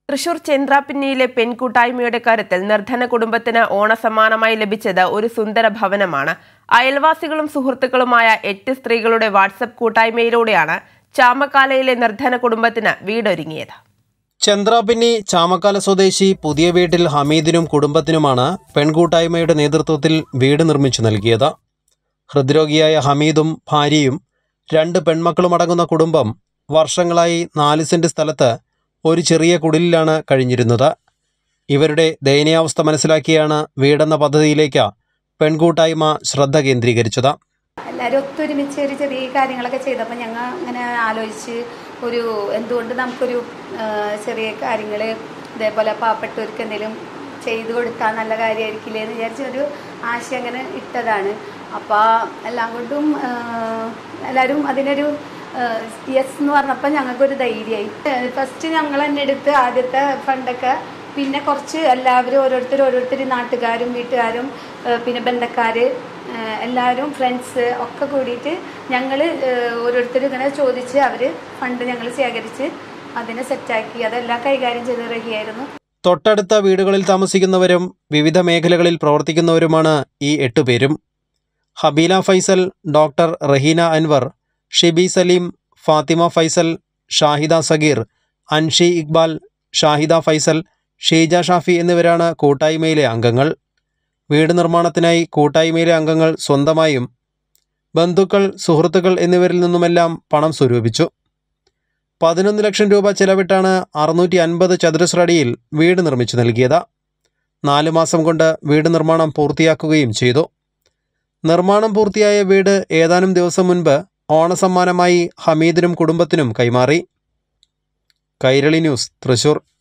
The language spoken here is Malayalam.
തൃശൂർ ചന്ദ്രാപിന്നിയിലെ പെൺകൂട്ടായ്മയുടെ കാര്യത്തിൽ നിർധന കുടുംബത്തിന് ഓണസമ്മാനമായി ലഭിച്ചത് ഒരു സുന്ദര ഭവനമാണ് അയൽവാസികളും സുഹൃത്തുക്കളുമായ എട്ട് സ്ത്രീകളുടെ വാട്സപ്പ് കൂട്ടായ്മയിലൂടെയാണ് ചാമക്കാലയിലെ നിർധന കുടുംബത്തിന് വീടൊരുങ്ങിയത് ചന്ദ്രാപിന്നി ചാമക്കാല സ്വദേശി പുതിയ വീട്ടിൽ ഹമീദിനും കുടുംബത്തിനുമാണ് പെൺകൂട്ടായ്മയുടെ നേതൃത്വത്തിൽ വീട് നിർമ്മിച്ചു നൽകിയത് ഹൃദ്രോഗിയായ ഹമീദും ഭാര്യയും രണ്ട് പെൺമക്കളും അടങ്ങുന്ന കുടുംബം വർഷങ്ങളായി നാല് സെന്റ് സ്ഥലത്ത് ഒരു ചെറിയ കുടിലിലാണ് കഴിഞ്ഞിരുന്നത് ഇവരുടെ ദയനീയാവസ്ഥ മനസ്സിലാക്കിയാണ് വീടെന്ന പദ്ധതിയിലേക്ക് പെൺകൂട്ടായ്മ ശ്രദ്ധ കേന്ദ്രീകരിച്ചത് എല്ലാവരും ഒത്തൊരുമിച്ച് ഒരു ചെറിയ കാര്യങ്ങളൊക്കെ ചെയ്തപ്പോൾ ഞങ്ങൾ അങ്ങനെ ആലോചിച്ച് ഒരു എന്തുകൊണ്ട് നമുക്കൊരു ആ, ചെറിയ കാര്യങ്ങൾ ഇതേപോലെ പാവപ്പെട്ടവർക്ക് എന്തെങ്കിലും ചെയ്തു കൊടുത്താൽ നല്ല കാര്യമായിരിക്കില്ലേ എന്ന് വിചാരിച്ച് ഒരു ആശയം അങ്ങനെ ഇട്ടതാണ് അപ്പോൾ എല്ലാം കൊണ്ടും ആ, എല്ലാവരും അതിനൊരു യെസ് എന്ന് പറഞ്ഞപ്പോൾ ഞങ്ങൾക്കൊരു ധൈര്യമായി ഫസ്റ്റ് ഞങ്ങൾ തന്നെ എടുത്ത് ആദ്യത്തെ ഫണ്ടൊക്കെ പിന്നെ കുറച്ച് എല്ലാവരും ഓരോരുത്തർ ഓരോരുത്തർ നാട്ടുകാരും വീട്ടുകാരും ആ, പിന്നെ ബന്ധക്കാർ എല്ലാവരും ഫ്രണ്ട്സ് ഒക്കെ കൂടിയിട്ട് ഞങ്ങൾ ഓരോരുത്തർ ഇങ്ങനെ ചോദിച്ച് അവർ ഫണ്ട് ഞങ്ങൾ ശേഖരിച്ച് അതിനെ സെറ്റാക്കി അതെല്ലാം കൈകാര്യം ചെയ്ത് റെഡിയായിരുന്നു തൊട്ടടുത്ത വീടുകളിൽ താമസിക്കുന്നവരും വിവിധ മേഖലകളിൽ പ്രവർത്തിക്കുന്നവരുമാണ് ഈ എട്ടുപേരും ഹബീല ഫൈസൽ ഡോക്ടർ റഹീന അൻവർ ഷിബി സലീം ഫാത്തിമ ഫൈസൽ ഷാഹിദ സഗീർ അൻഷി ഇക്ബാൽ ഷാഹിദ ഫൈസൽ ഷീജ ഷാഫി എന്നിവരാണ് കൂട്ടായ്മയിലെ അംഗങ്ങൾ വീട് നിർമ്മാണത്തിനായി കൂട്ടായ്മയിലെ അംഗങ്ങൾ സ്വന്തമായും ബന്ധുക്കൾ സുഹൃത്തുക്കൾ എന്നിവരിൽ നിന്നുമെല്ലാം പണം സ്വരൂപിച്ചു പതിനൊന്ന് ലക്ഷം രൂപ ചെലവിട്ടാണ് അറുന്നൂറ്റി അൻപത് ചതുരശ്ര അടിയിൽ വീട് നിർമ്മിച്ചു നൽകിയത് നാല് മാസം കൊണ്ട് വീട് നിർമ്മാണം പൂർത്തിയാക്കുകയും ചെയ്തു നിർമ്മാണം പൂർത്തിയായ വീട് ഏതാനും ദിവസം മുൻപ് ഓണസമ്മാനമായി ഹമീദിനും കുടുംബത്തിനും കൈമാറി കൈരളി ന്യൂസ് തൃശൂർ